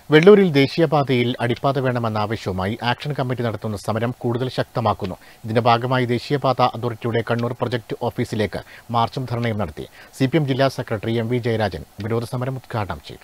വെള്ളൂരിൽ ദേശീയപാതയിൽ അടിപ്പാത വേണമെന്ന ആവശ്യവുമായി ആക്ഷൻ കമ്മിറ്റി നടത്തുന്ന സമരം കൂടുതൽ ശക്തമാക്കുന്നു ഇതിന്റെ ഭാഗമായി ദേശീയപാത അതോറിറ്റിയുടെ കണ്ണൂർ പ്രൊജക്ട് ഓഫീസിലേക്ക് മാർച്ചും ധർണയും നടത്തി സി ജില്ലാ സെക്രട്ടറി എം വി ജയരാജൻ വിരോധ സമരം ഉദ്ഘാടനം ചെയ്തു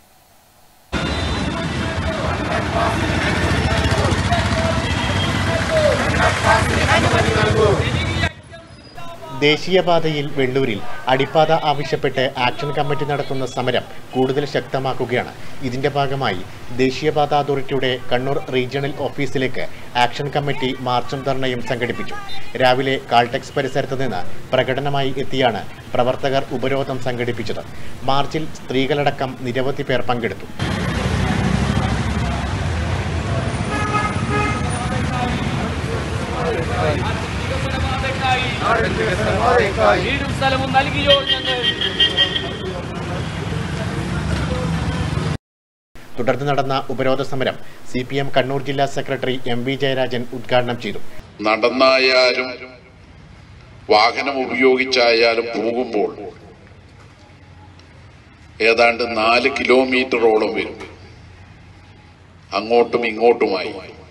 ദേശീയപാതയിൽ വെള്ളൂരിൽ അടിപ്പാത ആവശ്യപ്പെട്ട് ആക്ഷൻ കമ്മിറ്റി നടത്തുന്ന സമരം കൂടുതൽ ശക്തമാക്കുകയാണ് ഇതിന്റെ ഭാഗമായി ദേശീയപാത അതോറിറ്റിയുടെ കണ്ണൂർ റീജിയണൽ ഓഫീസിലേക്ക് ആക്ഷൻ കമ്മിറ്റി മാർച്ചും ധർണയും സംഘടിപ്പിച്ചു രാവിലെ കാൾടെക്സ് പരിസരത്ത് നിന്ന് പ്രകടനമായി എത്തിയാണ് പ്രവർത്തകർ ഉപരോധം സംഘടിപ്പിച്ചത് മാർച്ചിൽ സ്ത്രീകളടക്കം നിരവധി പേർ പങ്കെടുത്തു വീടും സ്ഥലവും നൽകിയോ ഞങ്ങൾ തുടർന്ന് നടന്ന ഉപരോധ സമരം സി പി എം കണ്ണൂർ ജില്ലാ സെക്രട്ടറി എം വി ജയരാജൻ ഉദ്ഘാടനം ചെയ്തു നടന്നായാലും വാഹനം ഉപയോഗിച്ചായാലും പോകുമ്പോൾ ഏതാണ്ട് നാല് കിലോമീറ്ററോളം വരും അങ്ങോട്ടും ഇങ്ങോട്ടുമായി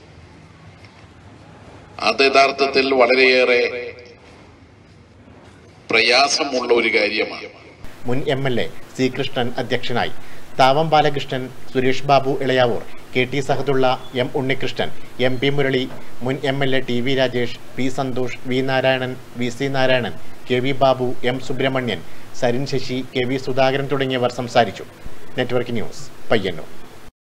അത് യഥാർത്ഥത്തിൽ വളരെയേറെ പ്രയാസമുള്ള ഒരു കാര്യമാണ് മുൻ M L A C Krishnan അധ്യക്ഷനായി Thavam Balakrishnan Suresh Babu Elayavoor K T Sahadulla M Unnikrishnan M P Murali മുൻ M L A T V Rajesh P Santhosh V Narayanan V C Narayanan K V Babu M Subrahmanyan Sarin Sasi K V Sudhakaran തുടങ്ങിയവർ സംസാരിച്ചു നെറ്റ്വർക്ക് ന്യൂസ് പയ്യന്നൂർ